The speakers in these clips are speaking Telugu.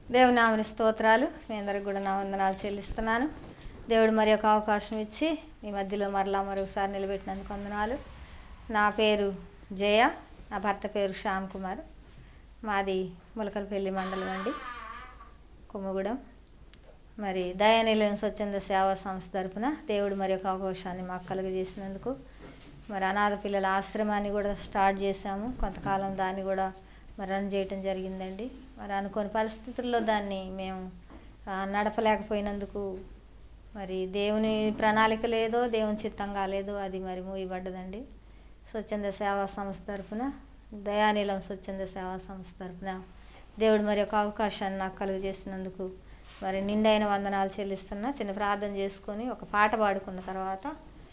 దేవుని నామని స్తోత్రాలు మీ అందరికి కూడా నా వందనాలు చెల్లిస్తున్నాను దేవుడు మరి ఒక అవకాశం ఇచ్చి మీ మధ్యలో మరలా మరొకసారి నిలబెట్టినందుకు వందనాలు నా పేరు జయ నా భర్త పేరు శ్యామ్ కుమార్ మాది ములకలపల్లి మండలం అండి కుమ్మగూడెం మరి దయానిలయం స్వచ్ఛంద సేవా సంస్థ తరపున దేవుడు మరి ఒక అవకాశాన్ని మాకు కలుగజేసినందుకు మరి అనాథ పిల్లల ఆశ్రమాన్ని కూడా స్టార్ట్ చేశాము కొంతకాలం దాన్ని కూడా మరి రన్ చేయటం జరిగిందండి మరి అనుకోని పరిస్థితుల్లో దాన్ని మేము ఆ, నడపలేకపోయినందుకు మరి దేవుని ప్రణాళిక లేదో దేవుని చిత్తం కాలేదో అది మరి మూయబడ్డదండి స్వచ్ఛంద సేవా సంస్థ తరపున దయానీలం స్వచ్ఛంద సేవా సంస్థ తరపున దేవుడు మరి ఒక అవకాశాన్ని నాకు కలుగజేసినందుకు మరి నిండైన వందనాలు చెల్లిస్తున్నా చిన్న ప్రార్థన చేసుకొని ఒక పాట పాడుకున్న తర్వాత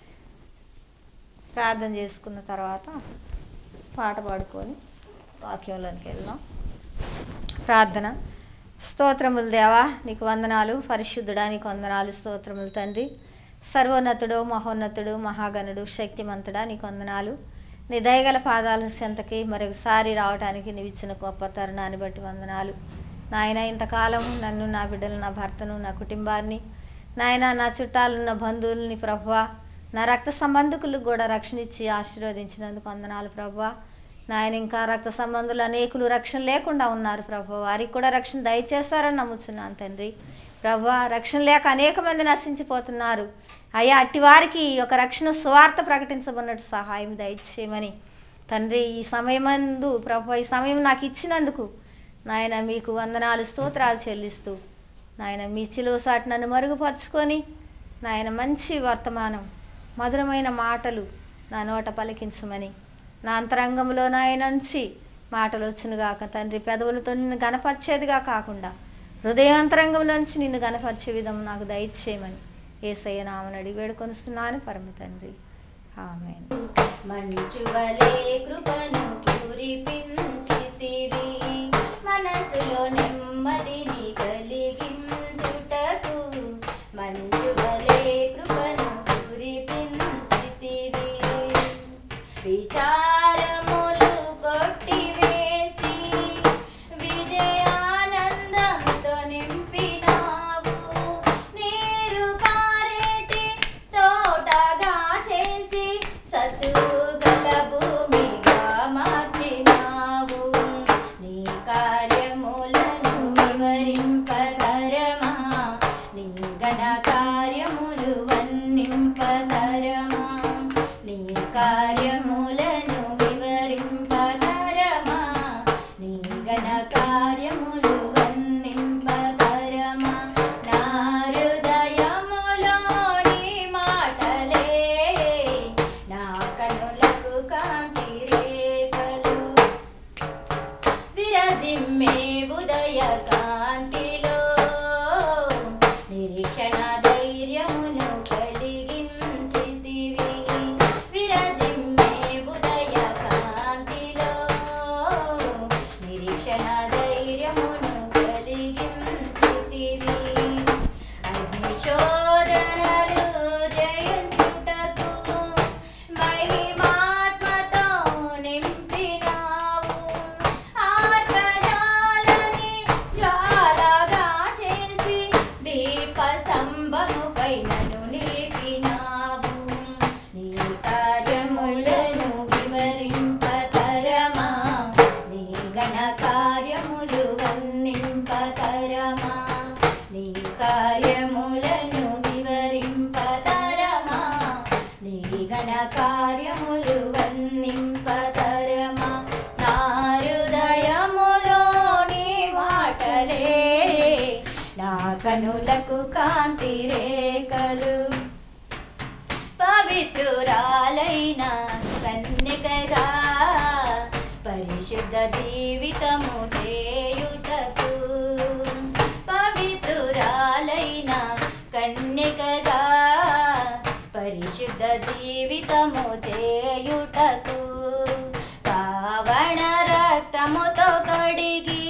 ప్రార్థన చేసుకున్న తర్వాత పాట పాడుకొని వాక్యంలోనికి వెళ్దాం ప్రార్థన స్తోత్రములు దేవా నీకు వందనాలు పరిశుద్ధుడా నీకు వందనాలు స్తోత్రములు తండ్రి సర్వోన్నతుడు మహోన్నతుడు మహాగణుడు శక్తిమంతుడా నీకు వందనాలు నీ దయగల పాదాల చెంతకి మరొకసారి రావడానికి నీవు ఇచ్చిన గొప్ప తరుణాన్ని బట్టి వందనాలు నాయన ఇంతకాలం నన్ను నా బిడ్డలు నా భర్తను నా కుటుంబాన్ని నాయన నా చుట్టాలు నా బంధువుల్ని ప్రభువా నా రక్త సంబంధికులకు కూడా రక్షణ ఇచ్చి ఆశీర్వదించినందుకు వందనాలు ప్రభువా నాయన ఇంకా రక్త సంబంధులు అనేకులు రక్షణ లేకుండా ఉన్నారు ప్రభు వారికి కూడా రక్షణ దయచేస్తారని నమ్ముతున్నాను తండ్రి ప్రభు రక్షణ లేక అనేక మంది నశించిపోతున్నారు అయ్యా అట్టి వారికి ఈ యొక్క రక్షణ స్వార్థ ప్రకటించబడినట్టు సహాయం దయచేయమని తండ్రి ఈ సమయమందు ప్రభు ఈ సమయం నాకు ఇచ్చినందుకు నాయన మీకు వందనాలు స్తోత్రాలు చెల్లిస్తూ నాయన మీ చిలువ సాటి నన్ను మరుగుపరుచుకొని నాయన మంచి వర్తమానం మధురమైన మాటలు నా నోట పలికించమని నా అంతరంగంలో నాయన నుంచి మాటలు వచ్చునుగాక తండ్రి పెదవులతో నిన్ను గనపరిచేదిగా కాకుండా హృదయాంతరంగంలో నుంచి నిన్ను గనపరిచే విధం నాకు దయచేయమని ఏసయ్య నామని అడిగి వేడుకొనిస్తున్నాను పరమ తండ్రి ఆమెన్ మంచువలే కృపను కురిపించితివి మనసులో నెమ్మదిని కలిగించుటకు మంచువలే కృపను కురిపించితివి విచారములు కొట్టివేసి విజయానందంతో నింపినావు నీరు పారేటి తోటగా చేసి సతుగల భూమిగా మార్చినావు నీ కార్యములను వివరింపతరమా నీ ఘన కార్యములు వర్ణింపతరమా నీ కార్యములను వివరింపతరమా నీ ఘన కార్యములు వర్ణింపతరమా నా హృదయములో నీ మాటలే నా కనులకు కాంతి రేఖలు విరజిమ్మే ఉదయ కాంతిలో నిరీక్షణ ధైర్యమును కలిగించితివి విరజిమ్మే ఉదయ కాంతిలో నిరీక్షణ ధైర్యమును కలిగించితివి అగ్నిశోధనలు జయించుటకు మహిమాత్మతో నింపినావు ఆత్మజాలని జ్వాలగా చేసి దీప స్తంభముపై నన్ను నిలిపినావు నీ కార్యములను వివరింపతరమా నీ గణ కార్యములు వర్ణింపతరమా నీ కార్యములను వివరింపతరమా నీ గణ కార్యములు వర్ణింపతరమా నా హృదయములో నీ మాటలే నా కనులకు కాంతి రేఖలు పవిత్రురాలైన కన్యకగా పరిశుద్ధ జీవితము చేయుటకు పవిత్రురాలైన కన్యకగా పరిశుద్ధ జీవితము చేయుటకు పావన రక్తముతో కడిగి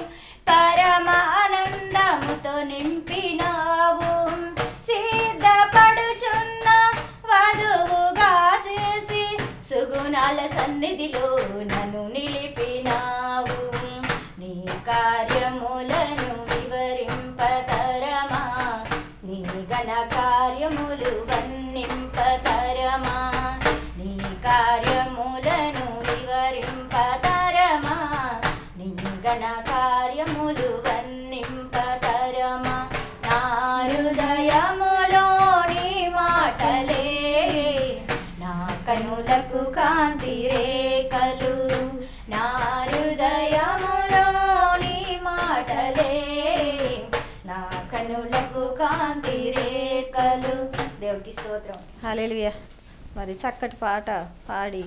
పరమానందముతో నింపినావు సిద్ధపడుచున్న వధువుగా చేసి సుగుణాల సన్నిధిలో నన్ను నిలిపినావు నీ కార్యములను కార్యములు వర్ణింపతరమా నా హృదయములో నీ మాటలే నా కనులకు కాంతి రేఖలు నా హృదయములో నీ మాటలే నా కనులకు కాంతి రేఖలు దేవుడికి స్తోత్రం హల్లెలూయా మరి చక్కటి పాట పాడి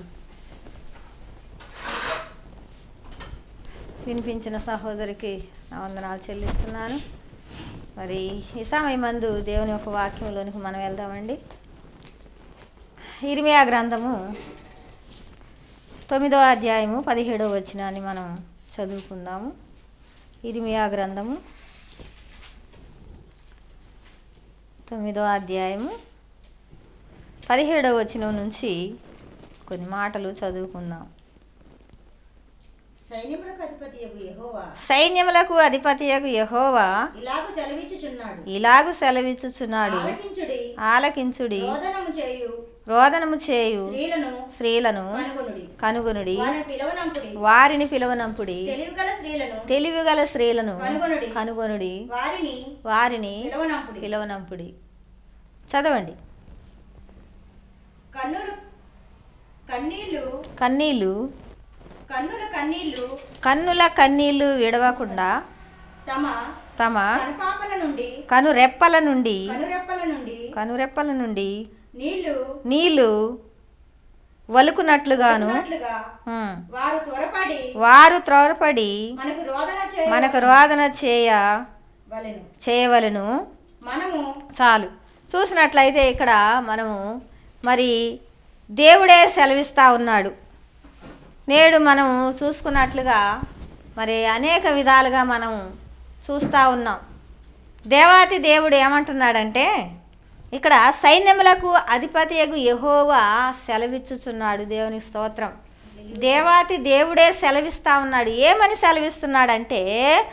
వినిపించిన సహోదరికి నా వందనాలు చెల్లిస్తున్నాను మరి ఈ సమయం మందు దేవుని యొక్క వాక్యంలోనికి మనం వెళ్దామండి ఇరిమియా గ్రంథము తొమ్మిదో అధ్యాయము పదిహేడవ వచనాన్ని మనం చదువుకుందాము ఇరిమియా గ్రంథము తొమ్మిదో అధ్యాయము పదిహేడవ వచనం నుంచి కొన్ని మాటలు చదువుకుందాం సైన్యములకు అధిపతి యెహోవా సైన్యములకు అధిపతియగు యహోవా ఇలాగ సెలవిచ్చుచున్నాడు ఇలాగు సెలవిచ్చుచున్నాడు ఆలకించుడి ఆలకించుడి రోదనము చేయు రోదనము చేయు స్త్రీలను స్త్రీలను కనుగొనుడి కనుగొనుడి వారిని పిలవనంపుడి వారిని పిలవనంపుడి తెలివిగల స్త్రీలను తెలివిగల స్త్రీలను కనుగొనుడి కనుగొనుడి వారిని వారిని పిలవనంపుడి పిలవనంపుడి చదవండి కన్నులు కన్నీళ్లు కన్నీళ్ళు కన్నుల కన్నీళ్లు కన్నుల కన్నీళ్లు విడవకుండా తమ తమ కనుపాపల నుండి కనురెప్పల నుండి కనురెప్పల నుండి కనురెప్పల నుండి నీళ్లు నీళ్లు వలుకునట్లుగాను ఉన్నట్లుగా ఉమ్, వారు త్వరపడి వారు త్రోరపడి మనకు రోదన చేయ మనకు రోదన చేయ వలెను చేయవలను మనము చాలు చూసినట్లయితే ఇక్కడ మనము మరి దేవుడే సెలవిస్తూ ఉన్నాడు నేడు మనం చూసుకున్నట్లుగా మరి అనేక విధాలుగా మనం చూస్తూ ఉన్నాం దేవాతి దేవుడు ఏమంటున్నాడంటే ఇక్కడ సైన్యములకు అధిపతియగు యెహోవా సెలవిచ్చుచున్నాడు దేవుని స్తోత్రం దేవాతి దేవుడే సెలవిస్తా ఉన్నాడు ఏమని సెలవిస్తున్నాడంటే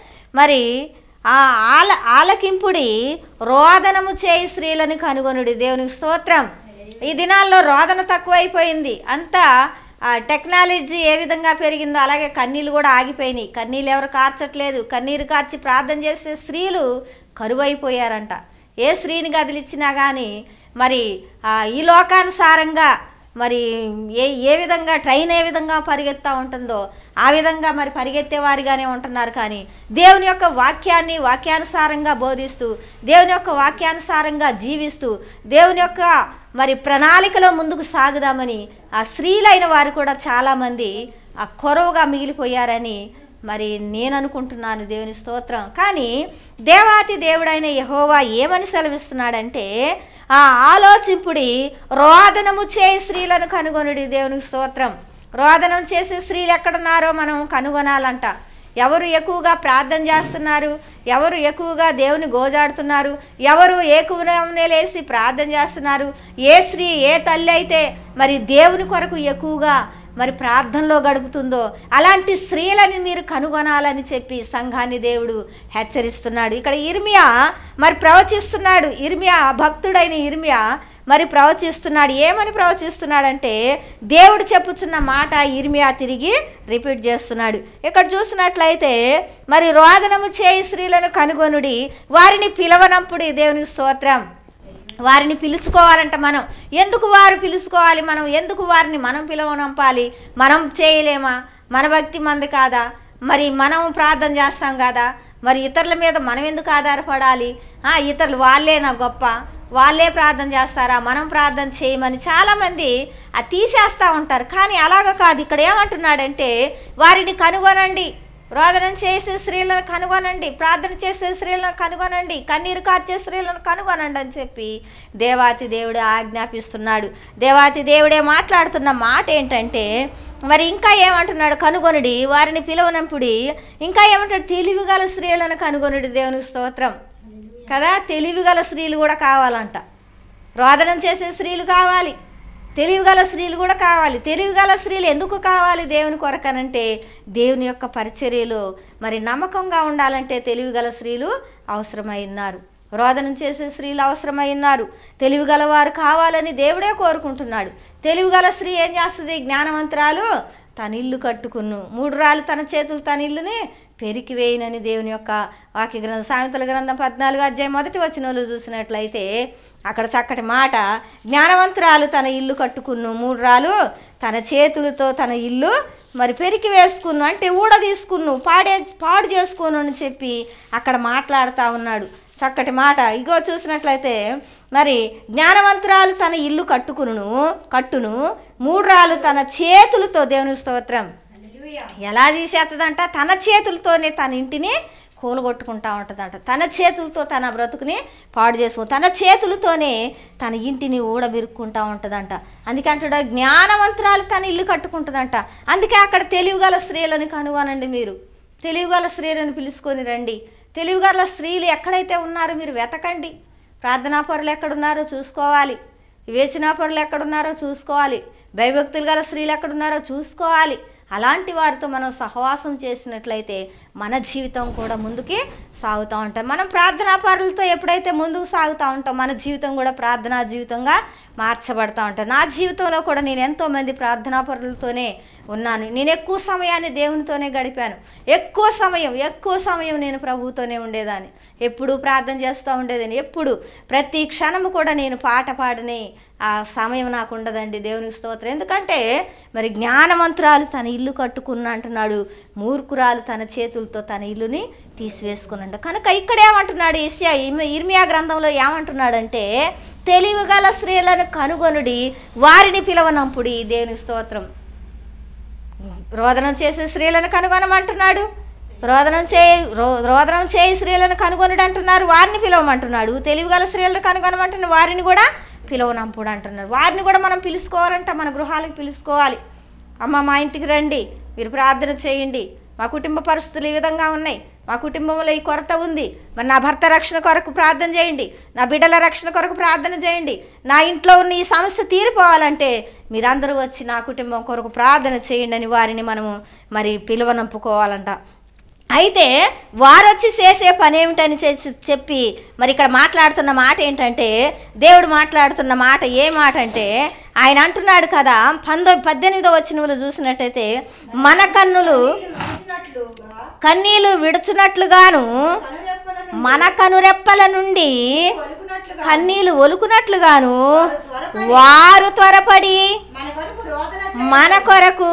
మరి ఆ ఆల ఆలకింపుడి రోదనము చేయి స్త్రీలను కనుగొనుడి దేవునికి స్తోత్రం ఈ దినాల్లో రోదన తక్కువైపోయింది అంతా ఆ టెక్నాలజీ ఏ విధంగా పెరిగిందో అలాగే కన్నీళ్ళు కూడా ఆగిపోయినాయి కన్నీళ్ళు ఎవరు కార్చట్లేదు కన్నీరు కార్చి ప్రార్థన చేసే స్త్రీలు కరువైపోయారంట ఏ స్త్రీని గదిలిచ్చినా కానీ మరి ఆ, ఈ లోకానుసారంగా మరి ఏ ఏ విధంగా ట్రైన్ ఏ విధంగా పరిగెత్తా ఉంటుందో ఆ విధంగా మరి పరిగెత్తే వారిగానే ఉంటున్నారు కానీ దేవుని యొక్క వాక్యాన్ని వాక్యానుసారంగా బోధిస్తూ దేవుని యొక్క వాక్యానుసారంగా జీవిస్తూ దేవుని యొక్క మరి ప్రణాళికలో ముందుకు సాగుదామని ఆ స్త్రీలైన వారు కూడా చాలామంది ఆ కొరవుగా మిగిలిపోయారని మరి నేను అనుకుంటున్నాను దేవుని స్తోత్రం కానీ దేవాతి దేవుడైన యహోవా ఏమని సెలవిస్తున్నాడంటే ఆ ఆలోచింపుడి రోదనము చేయి స్త్రీలను కనుగొనుడి దేవునికి స్తోత్రం రోదనం చేసే స్త్రీలు ఎక్కడున్నారో మనం కనుగొనాలంట ఎవరు ఎక్కువగా ప్రార్థన చేస్తున్నారు ఎవరు ఎక్కువగా దేవుని గోజాడుతున్నారు ఎవరు ఏకువనే లేసి ప్రార్థన చేస్తున్నారు ఏ స్త్రీ ఏ తల్లి అయితే మరి దేవుని కొరకు ఎక్కువగా మరి ప్రార్థనలో గడుపుతుందో అలాంటి స్త్రీలని మీరు కనుగొనాలని చెప్పి సంఘాన్ని దేవుడు హెచ్చరిస్తున్నాడు ఇక్కడ ఇర్మియా మరి ప్రవచిస్తున్నాడు ఇర్మియా భక్తుడైన ఇర్మియా మరి ప్రవచిస్తున్నాడు ఏమని ప్రవచిస్తున్నాడంటే దేవుడు చెప్పుచున్న మాట ఇర్మియా తిరిగి రిపీట్ చేస్తున్నాడు ఇక్కడ చూసినట్లయితే మరి రోదనము చేయి స్త్రీలను కనుగొనుడి వారిని పిలవనంపుడి దేవునికి స్తోత్రం వారిని పిలుచుకోవాలంట మనం ఎందుకు వారు పిలుచుకోవాలి మనం ఎందుకు వారిని మనం పిలవనంపాలి మనం చేయలేమా మన భక్తి మంది కాదా మరి మనం ప్రార్థన చేస్తాం కదా మరి ఇతరుల మీద మనం ఎందుకు ఆధారపడాలి ఆ, ఇతరులు వాళ్ళేనా గొప్ప వాళ్ళే ప్రార్థన చేస్తారా మనం ప్రార్థన చేయమని చాలామంది అది తీసేస్తూ ఉంటారు కానీ అలాగ కాదు ఇక్కడ ఏమంటున్నాడంటే వారిని కనుగొనండి రోదనం చేసే స్త్రీలను కనుగొనండి ప్రార్థన చేసే స్త్రీలను కనుగొనండి కన్నీరు కార్చే స్త్రీలను కనుగొనండి అని చెప్పి దేవాతి దేవుడు ఆజ్ఞాపిస్తున్నాడు దేవాతి దేవుడే మాట్లాడుతున్న మాట ఏంటంటే మరి ఇంకా ఏమంటున్నాడు కనుగొనుడి వారిని పిలువనంపుడి ఇంకా ఏమంటాడు తెలివిగల స్త్రీలను కనుగొనుడి దేవునికి స్తోత్రం కదా తెలివిగల స్త్రీలు కూడా కావాలంట రోదనం చేసే స్త్రీలు కావాలి తెలివిగల స్త్రీలు కూడా కావాలి తెలివిగల స్త్రీలు ఎందుకు కావాలి దేవుని కొరకనంటే దేవుని యొక్క పరిచర్యలో మరి నమ్మకంగా ఉండాలంటే తెలివిగల స్త్రీలు అవసరమై ఉన్నారు రోదనం చేసే స్త్రీలు అవసరమై ఉన్నారు తెలివిగల వారు కావాలని దేవుడే కోరుకుంటున్నాడు తెలివిగల స్త్రీ ఏం చేస్తుంది జ్ఞానవంతురాలు తన ఇల్లు కట్టుకును మూడు రాళ్ళు తన చేతులు తన ఇల్లుని పెరికివేయనని దేవుని యొక్క వాక్య గ్రంథం సామెతల గ్రంథం పద్నాలుగు అధ్యాయం మొదటి వచ్చిన వాళ్ళు చూసినట్లయితే అక్కడ చక్కటి మాట జ్ఞానవంతురాలు తన ఇల్లు కట్టుకును మూడు రాలు తన చేతులతో తన ఇల్లు మరి పెరికి వేసుకును అంటే ఊడ తీసుకును పాడే పాడు చేసుకును అని చెప్పి అక్కడ మాట్లాడుతూ ఉన్నాడు చక్కటి మాట ఇగో చూసినట్లయితే మరి జ్ఞానవంతురాలు తన ఇల్లు కట్టుకును కట్టును మూడు రాలు తన చేతులతో దేవుని స్తోత్రం హల్లెలూయా. ఎలా తీసేస్తుందంట తన చేతులతోనే తన ఇంటిని కూలగొట్టుకుంటా ఉంటుందంట తన చేతులతో తన బ్రతుకుని పాడు చేసుకో తన చేతులతోనే తన ఇంటిని ఊడబిరుక్కుంటా ఉంటుందంట అందుకే అంటాడు జ్ఞానవంతురాలు తన ఇల్లు కట్టుకుంటుందంట అందుకే అక్కడ తెలివిగల స్త్రీలను కనుగొనండి మీరు తెలివిగల స్త్రీలను పిలుచుకొని రండి తెలివిగల స్త్రీలు ఎక్కడైతే ఉన్నారో మీరు వెతకండి ప్రార్థనా పరులు ఎక్కడున్నారో చూసుకోవాలి వివేచనా పరులు ఎక్కడున్నారో చూసుకోవాలి భయభక్తులు గల స్త్రీలు ఎక్కడున్నారో చూసుకోవాలి అలాంటి వారితో మనం సహవాసం చేసినట్లయితే మన జీవితం కూడా ముందుకి సాగుతూ ఉంటాం మనం ప్రార్థనా పరులతో ఎప్పుడైతే ముందుకు సాగుతూ ఉంటాం మన జీవితం కూడా ప్రార్థనా జీవితంగా మార్చబడతా ఉంటాం నా జీవితంలో కూడా నేను ఎంతోమంది ప్రార్థనా పరులతోనే ఉన్నాను నేను ఎక్కువ సమయాన్ని దేవునితోనే గడిపాను ఎక్కువ సమయం ఎక్కువ సమయం నేను ప్రభువుతోనే ఉండేదాన్ని ఎప్పుడు ప్రార్థన చేస్తూ ఉండేదాన్ని ఎప్పుడు ప్రతి క్షణము కూడా నేను పాట పాడని ఆ సమయం నాకు ఉండదండి దేవునికి స్తోత్రం ఎందుకంటే మరి జ్ఞానవంతురాలు తన ఇల్లు కట్టుకున్న అంటున్నాడు మూర్ఖురాలు తన చేతులతో తన ఇల్లుని తీసివేసుకున్నాడు కనుక ఇక్కడ ఏమంటున్నాడు ఇస్యా ఇర్మియా గ్రంథంలో ఏమంటున్నాడంటే తెలివిగల స్త్రీలను కనుగొనుడి వారిని పిలవనంపుడి దేవుని స్తోత్రం రోదనం చేసే స్త్రీలను కనుగొనమంటున్నాడు రోదనం చేయి రో రోదనం చేయి స్త్రీలను కనుగొనుడు అంటున్నారు వారిని పిలవమంటున్నాడు తెలివిగల స్త్రీలను కనుగొనమంటున్న వారిని కూడా పిలవనంపుడు అంటున్నారు వారిని కూడా మనం పిలుచుకోవాలంట మన గృహాలకు పిలుచుకోవాలి అమ్మ మా ఇంటికి రండి మీరు ప్రార్థన చేయండి మా కుటుంబ పరిస్థితులు ఈ విధంగా ఉన్నాయి మా కుటుంబంలో ఈ కొరత ఉంది మరి నా భర్త రక్షణ కొరకు ప్రార్థన చేయండి నా బిడ్డల రక్షణ కొరకు ప్రార్థన చేయండి నా ఇంట్లో ఉన్న ఈ సమస్య తీరిపోవాలంటే మీరందరూ వచ్చి నా కుటుంబం కొరకు ప్రార్థన చేయండి అని వారిని మనము మరి పిలువనంపుకోవాలంట అయితే వారొచ్చి చేసే పని ఏమిటని చేసి చెప్పి మరి ఇక్కడ మాట్లాడుతున్న మాట ఏంటంటే దేవుడు మాట్లాడుతున్న మాట ఏ మాట అంటే ఆయన అంటున్నాడు కదా పంతొ పద్దెనిమిదో వచ్చినవులు చూసినట్టయితే మన కన్నులు విడిచినట్లుగా కన్నీలు విడుచున్నట్లుగాను కనురెప్పలను మన కనురెప్పల నుండి కొలుకున్నట్లుగా కన్నీలు ఒలుకున్నట్లుగాను త్వరపడి వారు త్వరపడి మన కొరకు రోదన మన కొరకు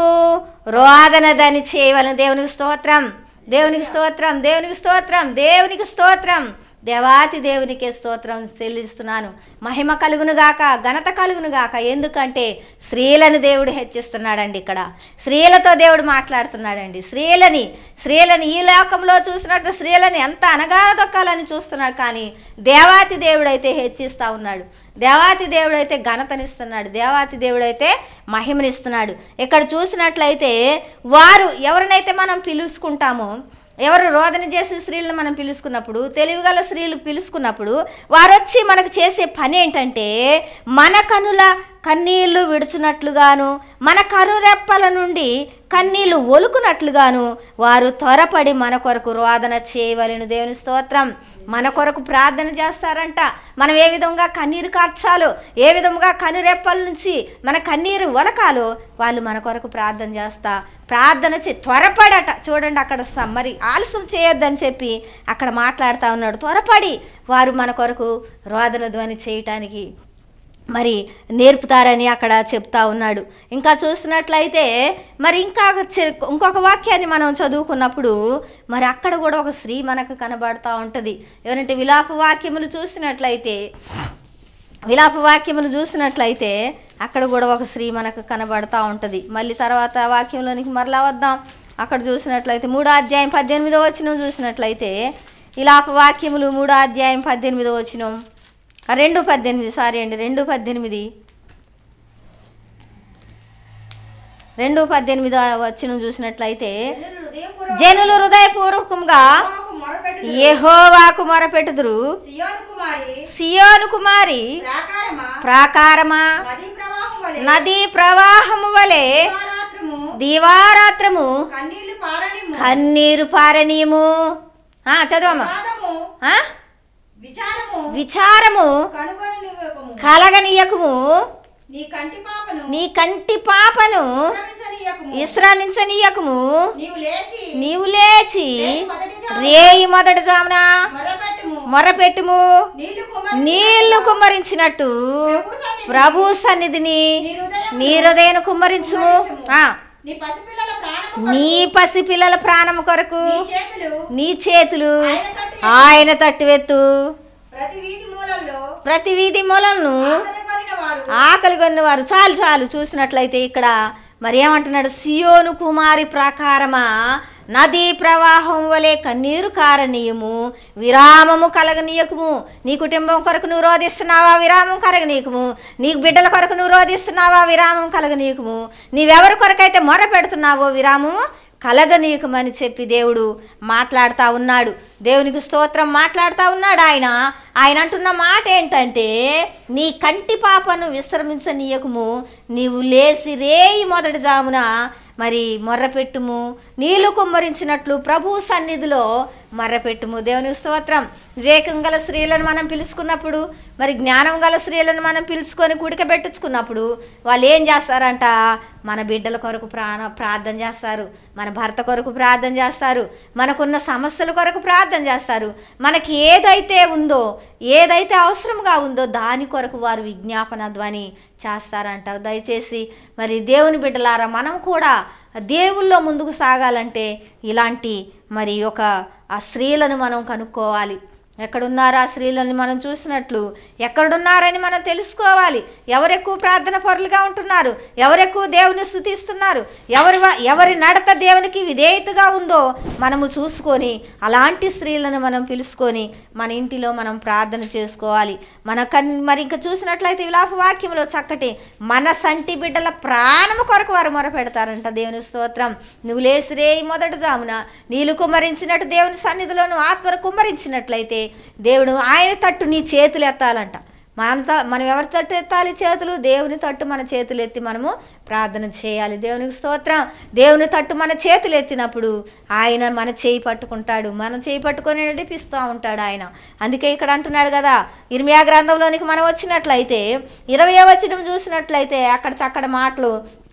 రోదనదని చేయవలను దేవునికి స్తోత్రం దేవునికి స్తోత్రం దేవునికి స్తోత్రం దేవునికి స్తోత్రం దేవాతి దేవునికే స్తోత్రం చెల్లిస్తున్నాను మహిమ కలుగును గాక ఘనత కలుగును గాక ఎందుకంటే స్త్రీలను దేవుడు హెచ్చిస్తున్నాడండి ఇక్కడ స్త్రీలతో దేవుడు మాట్లాడుతున్నాడండి స్త్రీలని స్త్రీలని ఈ లోకంలో చూసినట్టు స్త్రీలని ఎంత అనగాదొక్కాలని చూస్తున్నాడు కానీ దేవాతి దేవుడైతే హెచ్చిస్తూ ఉన్నాడు దేవాతి దేవుడైతే ఘనతనిస్తున్నాడు దేవాతి దేవుడైతే మహిమనిస్తున్నాడు ఇక్కడ చూసినట్లయితే వారు ఎవరినైతే మనం పిలుచుకుంటామో ఎవరు రోదన చేసే స్త్రీలను మనం పిలుచుకున్నప్పుడు తెలివిగల స్త్రీలు పిలుచుకున్నప్పుడు వారు వచ్చి మనకు చేసే పని ఏంటంటే మన కనుల కన్నీళ్లు విడుచున్నట్లుగాను మన కనురెప్పల నుండి కన్నీళ్లు ఒలుకున్నట్లుగాను వారు త్వరపడి మన కొరకు రోదన చేయవలెను దేవుని స్తోత్రం మన కొరకు ప్రార్థన చేస్తారంట మనం ఏ విధంగా కన్నీరు కార్చాలో ఏ విధంగా కనురెప్పల నుంచి మన కన్నీరు ఒలకాలో వాళ్ళు మన కొరకు ప్రార్థన చేస్తా ప్రార్థన చే త్వరపడట చూడండి అక్కడ స- మరి ఆలస్యం చేయొద్దని చెప్పి అక్కడ మాట్లాడుతూ ఉన్నాడు త్వరపడి వారు మన కొరకు రోదన ధ్వని చేయటానికి మరి నేర్పుతారని అక్కడ చెప్తా ఉన్నాడు ఇంకా చూసినట్లయితే మరి ఇంకా చె- ఇంకొక వాక్యాన్ని మనం చదువుకున్నప్పుడు మరి అక్కడ కూడా ఒక స్త్రీ మనకు కనబడతా ఉంటుంది ఎవరంటే విలాప వాక్యములు చూసినట్లయితే విలాప వాక్యములు చూసినట్లయితే అక్కడ కూడా ఒక స్త్రీ మనకు కనబడతా ఉంటుంది మళ్ళీ తర్వాత వాక్యంలోనికి మరలా వద్దాం అక్కడ చూసినట్లయితే మూడో అధ్యాయం పద్దెనిమిదో వచనం చూసినట్లయితే విలాప వాక్యములు మూడో అధ్యాయం పద్దెనిమిదో వచనం ఆ, రెండు పద్దెనిమిది సారీ అండి రెండు పద్దెనిమిది రెండు పద్దెనిమిది వచనం చూసినట్లయితే జనులు హృదయపూర్వక జనులు హృదయపూర్వకంగా యెహోవాకు మొరపెట్టుదురు. యెహోవాకు మొరపెట్టుదురు సియోను కుమారి సియోను కుమారి ప్రాకారమా ప్రాకారమా నదీ ప్రవాహం వలె నదీ ప్రవాహము వలె దివారాత్రము దివారాత్రము కన్నీళ్లు పారనిమ్ము కన్నీరు పారనీయము ఆ, చదవమ్మా వివాదము ఆ? విచారము విచారము కనుగొని నివ్వకము కలగనీయకము నీ కంటి పాపను నీ కంటి పాపను విశ్రమించనీయకుము. విశ్రామించనీయకము నీవు లేచి నీవు లేచి రేయి మొదటి జామున రేయి మొదటి జామున మొర్రపెట్టుము. మొరపెట్టుము నీళ్లు కుమ్మరించినట్లుగా నీళ్లు కుమ్మరించినట్టు ప్రభు సన్నిధిని ప్రభు సన్నిధిని నీ హృదయమును నీ హృదయం కుమ్మరించుము ఆ, నీ పసిపిల్లల ప్రాణము నీ పసిపిల్లల ప్రాణం కొరకు నీ చేతులు నీ చేతులు ఆయన తట్టు ఆయన తట్టువెత్తు ప్రతి వీధి మూలల్లో ప్రతి వీధి మూలను ఆకలి కొనిన వారు ఆకలి కొన్నవారు చాలు చాలు చూసినట్లయితే ఇక్కడ మరి ఏమంటున్నాడు సియోను కుమారి ప్రకారమా నదీ ప్రవాహం వలె కన్నీరు కారనీయము విరామము కలగనీయకము నీ కుటుంబం కొరకు నువ్వు రోధిస్తున్నావా విరామం కలగనీయకము నీ బిడ్డల కొరకు నువ్వు రోధిస్తున్నావా విరామం కలగనీయకము నీవెవరి కొరకైతే మొర పెడుతున్నావో విరామము కలగనీయకమని చెప్పి దేవుడు మాట్లాడుతూ ఉన్నాడు దేవునికి స్తోత్రం మాట్లాడుతూ ఉన్నాడు ఆయన ఆయన అంటున్న మాట ఏంటంటే నీ కంటి పాపను విశ్రమించనీయకము నీవు లేచి రేయి మొదటి జామున మరి మొర్రపెట్టుము నీళ్లు కుమ్మరించినట్లు ప్రభు సన్నిధిలో మర్రపెట్టుము దేవుని స్తోత్రం వివేకం గల స్త్రీలను మనం పిలుచుకున్నప్పుడు మరి జ్ఞానం గల స్త్రీలను మనం పిలుచుకొని కుడికబెట్టుకున్నప్పుడు వాళ్ళు ఏం చేస్తారంట మన బిడ్డల కొరకు ప్రాణ ప్రార్థన చేస్తారు మన భర్త కొరకు ప్రార్థన చేస్తారు మనకున్న సమస్యల కొరకు ప్రార్థన చేస్తారు మనకి ఏదైతే ఉందో ఏదైతే అవసరంగా ఉందో దాని కొరకు వారు విజ్ఞాపన ధ్వని చేస్తారంట దయచేసి మరి దేవుని బిడ్డలారా మనం కూడా దేవుల్లో ముందుకు సాగాలంటే ఇలాంటి మరి ఒక ఆ స్త్రీలను మనం కనుక్కోవాలి ఎక్కడున్నారా స్త్రీలను మనం చూసినట్లు ఎక్కడున్నారని మనం తెలుసుకోవాలి ఎవరెక్కువ ప్రార్థన పరులుగా ఉంటున్నారు ఎవరెక్కువ దేవుని స్థుతిస్తున్నారు ఎవరి వ- ఎవరి నడత దేవునికి విధేయతగా ఉందో మనము చూసుకొని అలాంటి స్త్రీలను మనం పిలుచుకొని మన ఇంటిలో మనం ప్రార్థన చేసుకోవాలి మన కన్ మరి ఇంకా చూసినట్లయితే విలాప వాక్యంలో చక్కటి మన సంటి బిడ్డల ప్రాణము కొరకు వారు మొరపెడతారంట దేవుని స్తోత్రం నువ్వు లేసిరే మొదటి జామున నీళ్ళు కుమ్మరించినట్టు దేవుని సన్నిధిలో నువ్వు ఆత్మను కుమ్మరించినట్లయితే దేవుడు ఆయన తట్టు నీ చేతులు ఎత్తాలంట మనంత మనం ఎవరి తట్టు ఎత్తాలి చేతులు దేవుని తట్టు మన చేతులు ఎత్తి మనము ప్రార్థన చేయాలి దేవునికి స్తోత్రం దేవుని తట్టు మన చేతులు ఎత్తినప్పుడు ఆయన మన చేయి పట్టుకుంటాడు మన చేయి పట్టుకొని నడిపిస్తూ ఉంటాడు ఆయన అందుకే ఇక్కడ అంటున్నాడు కదా ఇర్మియా గ్రంథంలోనికి మనం వచ్చినట్లయితే ఇరవై వచనం చూసినట్లయితే అక్కడ చక్కడ మాటలు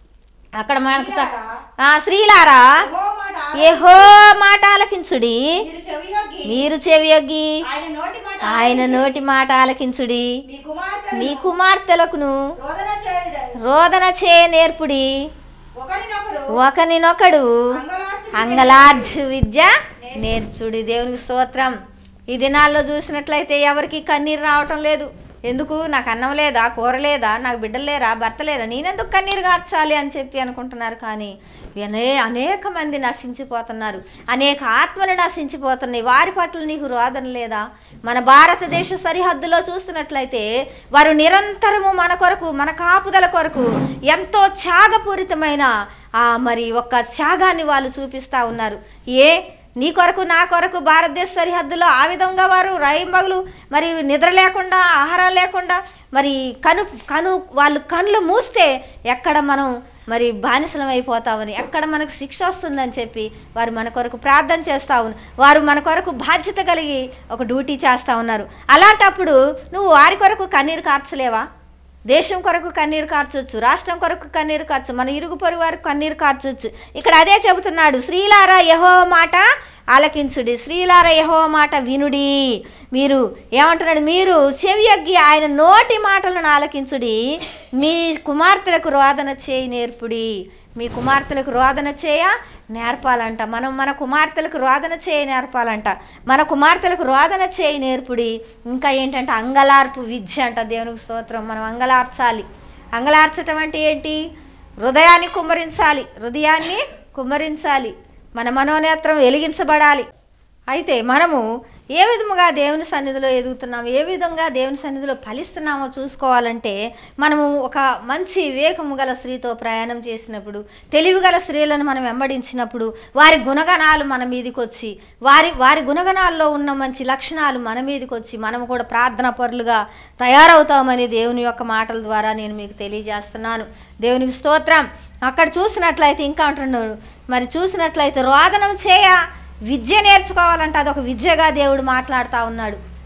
అక్కడ మనకు చక్క ఆ, స్త్రీలారా యెహోవా మాట ఏహో మాట ఆలకించుడి మీరు చెవియొగ్గి మీరు చెవియొగ్గి ఆయన నోటి మాట ఆయన నోటి మాట ఆలకించుడి మీ కుమార్తె మీ కుమార్తెలకును రోదన చేయుడ రోదన చే నేర్పుడి ఒకరినొకరు ఒకనినొకడు అంగలార్చు అంగలార్జు విద్య నేర్చుడి దేవునికి స్తోత్రం ఈ దినాల్లో చూసినట్లయితే ఎవరికి కన్నీరు రావటం లేదు ఎందుకు నాకు అన్నం లేదా కూర లేదా నాకు బిడ్డలు లేరా భర్త లేరా నేనెందుకు కన్నీరు కార్చాలి అని చెప్పి అనుకుంటున్నారు కానీ అనే అనేక మంది నశించిపోతున్నారు అనేక ఆత్మలు నశించిపోతున్నాయి వారి పట్ల నీకు రోదన లేదా మన భారతదేశ సరిహద్దులో చూస్తున్నట్లయితే వారు నిరంతరము మన కొరకు మన కాపుదల కొరకు ఎంతో త్యాగపూరితమైన ఆ మరి ఒక త్యాగాన్ని వాళ్ళు చూపిస్తూ ఉన్నారు ఏ నీ కొరకు నా కొరకు భారతదేశ సరిహద్దులో ఆ విధంగా వారు రైంబగులు మరి నిద్ర లేకుండా ఆహారం లేకుండా మరి కను కను వాళ్ళు కళ్ళు మూస్తే ఎక్కడ మనం మరి బానిసలం అయిపోతామని ఎక్కడ మనకు శిక్ష వస్తుందని చెప్పి వారు మన కొరకు ప్రార్థన చేస్తూ ఉన్నారు వారు మన కొరకు బాధ్యత కలిగి ఒక డ్యూటీ చేస్తూ ఉన్నారు అలాంటప్పుడు నువ్వు వారి కొరకు కన్నీరు కార్చలేవా దేశం కొరకు కన్నీరు కార్చొచ్చు రాష్ట్రం కొరకు కన్నీరు కార్చు మన ఇరుగు పొరుగు వారికి కన్నీరు కార్చొచ్చు ఇక్కడ అదే చెబుతున్నాడు శ్రీలారా యహో మాట ఆలకించుడి శ్రీలార యహో మాట వినుడి మీరు ఏమంటున్నాడు మీరు చెవియగ్గి ఆయన నోటి మాటలను ఆలకించుడి మీ కుమార్తెలకు రోదన చేయి నేర్పుడి మీ కుమార్తెలకు రోదన చేయ నేర్పాలంట మనం మన కుమార్తెలకు రోదన చేయి నేర్పాలంట మన కుమార్తెలకు రోదన చేయి నేర్పుడి ఇంకా ఏంటంటే అంగలార్పు విద్య అంట దేవునికి స్తోత్రం మనం అంగలార్చాలి అంగలార్చటం అంటే ఏంటి హృదయాన్ని కుమ్మరించాలి హృదయాన్ని కుమ్మరించాలి మన మనోనేత్రం వెలిగించబడాలి అయితే మనము ఏ విధముగా దేవుని సన్నిధిలో ఎదుగుతున్నాము ఏ విధంగా దేవుని సన్నిధిలో ఫలిస్తున్నామో చూసుకోవాలంటే మనము ఒక మంచి వివేకము గల స్త్రీతో ప్రయాణం చేసినప్పుడు తెలివి గల స్త్రీలను మనం వెంబడించినప్పుడు వారి గుణగణాలు మన మీదకి వచ్చి వారి వారి గుణగణాల్లో ఉన్న మంచి లక్షణాలు మన మీదకి వచ్చి మనము కూడా ప్రార్థన పరులుగా తయారవుతామని దేవుని యొక్క మాటల ద్వారా నేను మీకు తెలియజేస్తున్నాను దేవునికి స్తోత్రం అక్కడ చూసినట్లయితే ఇంకా అంటున్నాడు మరి చూసినట్లయితే రోదనం చేయ విద్య నేర్చుకోవాలంటే అదొక విద్యగా దేవుడు మాట్లాడుతూ ఉన్నాడు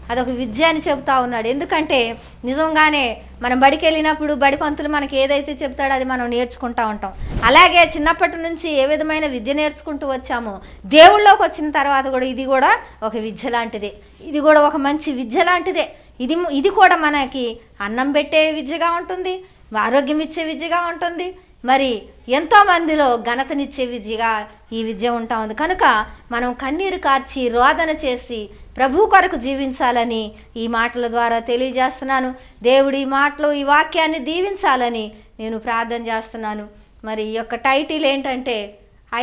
అదొక విద్య అని చెబుతా ఉన్నాడు ఎందుకంటే నిజంగానే మనం బడికి వెళ్ళినప్పుడు బడి పంతులు మనకి ఏదైతే చెప్తాడో అది మనం నేర్చుకుంటా ఉంటాం అలాగే చిన్నప్పటి నుంచి ఏ విధమైన విద్య నేర్చుకుంటూ వచ్చామో దేవుళ్ళలోకి వచ్చిన తర్వాత కూడా ఇది కూడా ఒక విద్య లాంటిదే ఇది కూడా ఒక మంచి విద్య లాంటిదే ఇది ఇది కూడా మనకి అన్నం పెట్టే విద్యగా ఉంటుంది ఆరోగ్యం ఇచ్చే విద్యగా ఉంటుంది మరి ఎంతో మందిలో ఘనతనిచ్చే విద్యగా ఈ విద్య ఉంటా ఉంది కనుక మనం కన్నీరు కార్చి రోదన చేసి ప్రభు కొరకు జీవించాలని ఈ మాటల ద్వారా తెలియజేస్తున్నాను దేవుడి ఈ మాటలు ఈ వాక్యాన్ని దీవించాలని నేను ప్రార్థన చేస్తున్నాను మరి ఈ యొక్క టైటిల్ ఏంటంటే ఐ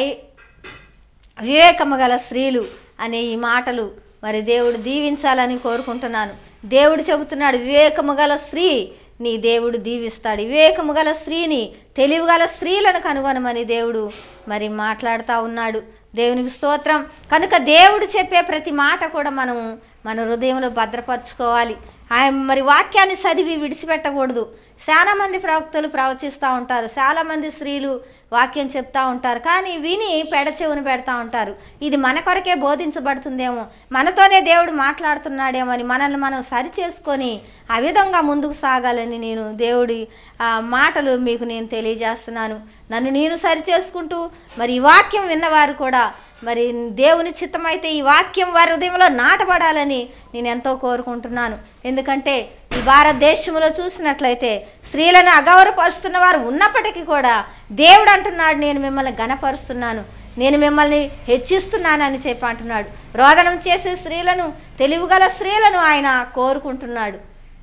వివేకము గల స్త్రీలు అనే ఈ మాటలు మరి దేవుడు దీవించాలని కోరుకుంటున్నాను దేవుడు చెబుతున్నాడు వివేకము గల స్త్రీ నీ దేవుడు దీవిస్తాడు వివేకము గల స్త్రీని తెలివి గల స్త్రీలను కనుగొనమని దేవుడు మరి మాట్లాడుతూ ఉన్నాడు దేవునికి స్తోత్రం కనుక దేవుడు చెప్పే ప్రతి మాట కూడా మనం మన హృదయంలో భద్రపరచుకోవాలి ఆయన మరి వాక్యాన్ని చదివి విడిచిపెట్టకూడదు చాలా మంది ప్రవక్తలు ప్రవచిస్తూ ఉంటారు చాలా మంది స్త్రీలు వాక్యం చెప్తా ఉంటారు కానీ విని పెడ చెవును పెడతా ఉంటారు ఇది మన కొరకే బోధించబడుతుందేమో మనతోనే దేవుడు మాట్లాడుతున్నాడేమో అని మనల్ని మనం సరి చేసుకొని ఆ విధంగా ముందుకు సాగాలని నేను దేవుడి ఆ, మాటలు మీకు నేను తెలియజేస్తున్నాను నన్ను నేను సరి చేసుకుంటూ మరి ఈ వాక్యం విన్నవారు కూడా మరి దేవుని చిత్తమైతే ఈ వాక్యం వారి హృదయంలో నాటబడాలని నేను ఎంతో కోరుకుంటున్నాను ఎందుకంటే ఈ భారతదేశంలో చూసినట్లయితే స్త్రీలను అగౌరవపరుస్తున్న వారు ఉన్నప్పటికీ కూడా దేవుడు అంటున్నాడు నేను మిమ్మల్ని గణపరుస్తున్నాను నేను మిమ్మల్ని హెచ్చిస్తున్నానని చెప్పి అంటున్నాడు రోదనం చేసే స్త్రీలను తెలివిగల స్త్రీలను ఆయన కోరుకుంటున్నాడు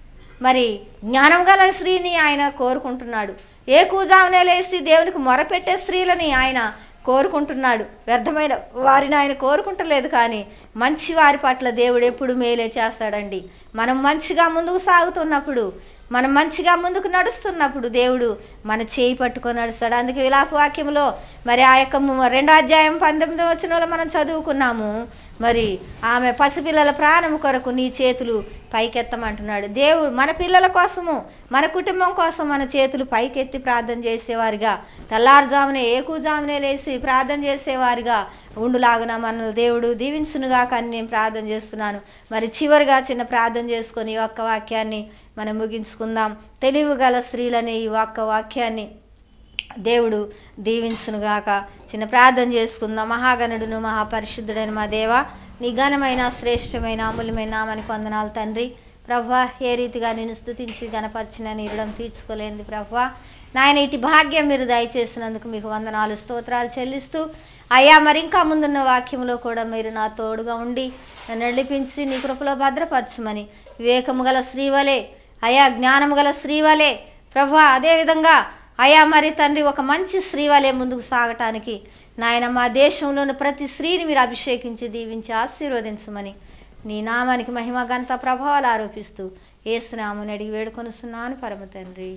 మరి జ్ఞానం గల స్త్రీని ఆయన కోరుకుంటున్నాడు ఏ కూజామునే లేసి దేవునికి మొరపెట్టే స్త్రీలని ఆయన కోరుకుంటున్నాడు వ్యర్థమైన వారిని ఆయన కోరుకుంటలేదు కానీ మంచి వారి పట్ల దేవుడు ఎప్పుడు మేలే చేస్తాడండి మనం మంచిగా ముందుకు సాగుతున్నప్పుడు మనం మంచిగా ముందుకు నడుస్తున్నప్పుడు దేవుడు మన చేయి పట్టుకొని నడుస్తాడు అందుకే విలాప వాక్యంలో మరి ఆ యొక్క ము- రెండో అధ్యాయం పంతొమ్మిదో వచనంలో మనం చదువుకున్నాము మరి ఆమె పసిపిల్లల ప్రాణం కొరకు నీ చేతులు పైకెత్తమంటున్నాడు దేవుడు మన పిల్లల కోసము మన కుటుంబం కోసం మన చేతులు పైకెత్తి ప్రార్థన చేసేవారిగా తెల్లారుజామునే ఏకూజామునే లేచి ప్రార్థన చేసేవారిగా ఉండులాగున మన దేవుడు దీవించునుగా కానీ నేను ప్రార్థన చేస్తున్నాను మరి చివరిగా చిన్న ప్రార్థన చేసుకొని ఈ ఒక్క వాక్యాన్ని మనం ముగించుకుందాం తెలివి గల స్త్రీలనే ఈ ఒక్క వాక్యాన్ని దేవుడు దీవించునుగాక చిన్న ప్రార్థన చేసుకుందాం మహాగణుడును మహాపరిశుద్ధుడైన మా దేవ నీ ఘనమైన శ్రేష్టమైన అమూల్యమైన నామానికి వందనాలు తండ్రి ప్రభా ఏ రీతిగా నేను స్థుతించి గణపరిచిన నీరడం తీర్చుకోలేంది ప్రభా నాయన ఇటు భాగ్యం మీరు దయచేసినందుకు మీకు వందనాలు స్తోత్రాలు చెల్లిస్తూ అయ్యా మరి ఇంకా ముందున్న వాక్యంలో కూడా మీరు నా తోడుగా ఉండి నన్ను నడిపించి నీ కృపలో భద్రపరచమని వివేకము గల స్త్రీవలే అయా జ్ఞానము గల స్త్రీవలే ప్రభా అదేవిధంగా అయా మరి తండ్రి ఒక మంచి స్త్రీ వలె ముందుకు సాగటానికి నాయన మా దేశంలోని ప్రతి స్త్రీని మీరు అభిషేకించి దీవించి ఆశీర్వదించమని నీ నామానికి మహిమ గంత ప్రభావాలు ఆరోపిస్తూ ఏసునామని అడిగి వేడుకొనుస్తున్నాను పరమ తండ్రి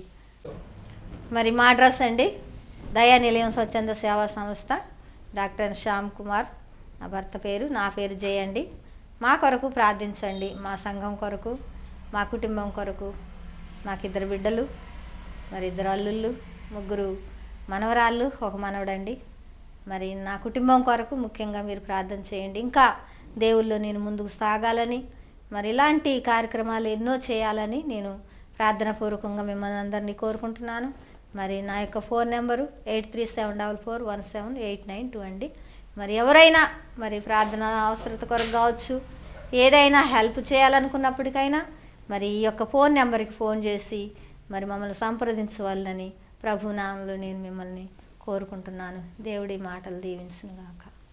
మరి మా అడ్రస్ అండి దయా నిలయం స్వచ్ఛంద సేవా సంస్థ డాక్టర్ శ్యామ్ కుమార్ నా భర్త పేరు నా పేరు జయండి మా కొరకు ప్రార్థించండి మా సంఘం కొరకు మా కుటుంబం కొరకు మాకిద్దరు బిడ్డలు మరి ఇద్దరు అల్లుళ్ళు ముగ్గురు మనవరాళ్ళు ఒక మనవడండి మరి నా కుటుంబం కొరకు ముఖ్యంగా మీరు ప్రార్థన చేయండి ఇంకా దేవుల్లో నేను ముందుకు సాగాలని మరి ఇలాంటి కార్యక్రమాలు ఎన్నో చేయాలని నేను ప్రార్థనాపూర్వకంగా మిమ్మల్ని అందరినీ కోరుకుంటున్నాను మరి నా యొక్క phone number eight three seven double four one seven eight nine two అండి మరి ఎవరైనా మరి ప్రార్థన అవసరత కొరకు కావచ్చు ఏదైనా హెల్ప్ చేయాలనుకున్నప్పటికైనా మరి ఈ యొక్క ఫోన్ నెంబర్కి ఫోన్ చేసి మరి మమ్మల్ని సంప్రదించవాలని ప్రభు నామంలో నేను మిమ్మల్ని కోరుకుంటున్నాను దేవుడి మాటలు దీవించునుగాక